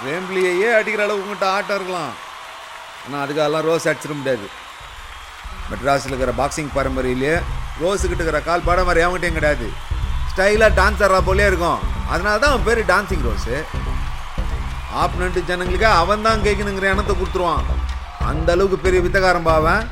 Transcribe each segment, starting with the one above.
வேம்பிலியையே அடிக்கிற அளவு உங்கள்கிட்ட ஆட்டம் இருக்கலாம் ஆனால் அதுக்கெல்லாம் ரோஸ் அடிச்சிட முடியாது மெட்ராஸில் இருக்கிற பாக்ஸிங் பரம்பரையிலே ரோஸுக்கிட்ட இருக்கிற கால் பாடம் மாதிரி அவங்ககிட்டயும் கிடையாது ஸ்டைலாக டான்ஸ் ஆடுறா போலே இருக்கும் அதனால தான் அவன் பேர் டான்சிங் ரோஸு ஆப்னண்ட்டு ஜனங்களுக்கு அவன் தான் கேட்கணுங்கிற எண்ணத்தை கொடுத்துருவான் அந்த அளவுக்கு பெரிய வித்தகாரம் பாவன்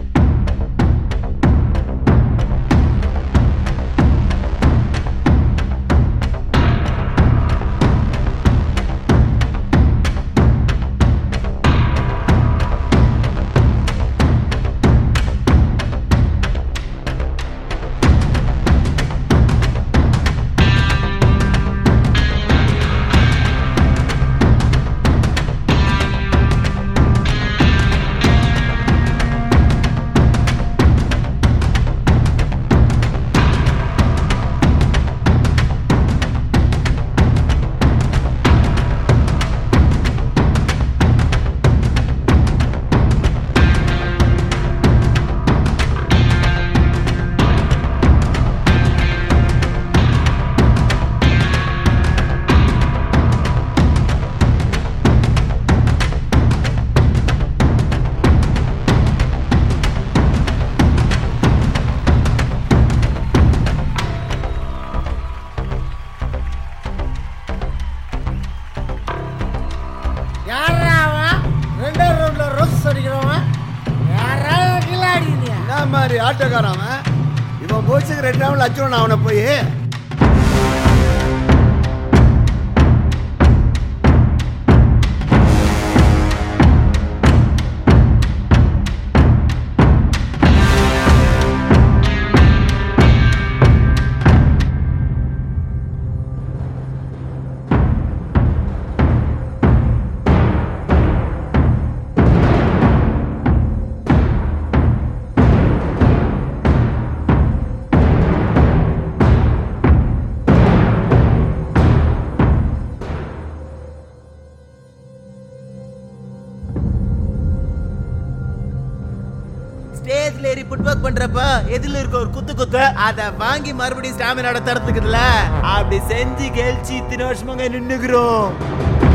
யாரா அவன் ரெண்டே ரவுண்ட்ல ரோஸ் அடிக்கிறவன் யாரா கில்லாடி நீ என்ன மாதிரி ஆட்டோக்காரன் அவன் இவன் போச்சுக்கு ரெண்டு நாள் அச்சுவன் அவனை போய் ஸ்டேஜ்ல ஏறி புட் ஒர்க் பண்றப்ப எதிரில இருக்க ஒரு குத்து குத்து அத வாங்கி மறுபடியும் ஸ்டாமினாட தரத்துக்குதுல அப்படி செஞ்சு கழிச்சு இத்தனை வருஷமாங்க நின்னுக்கிறோம்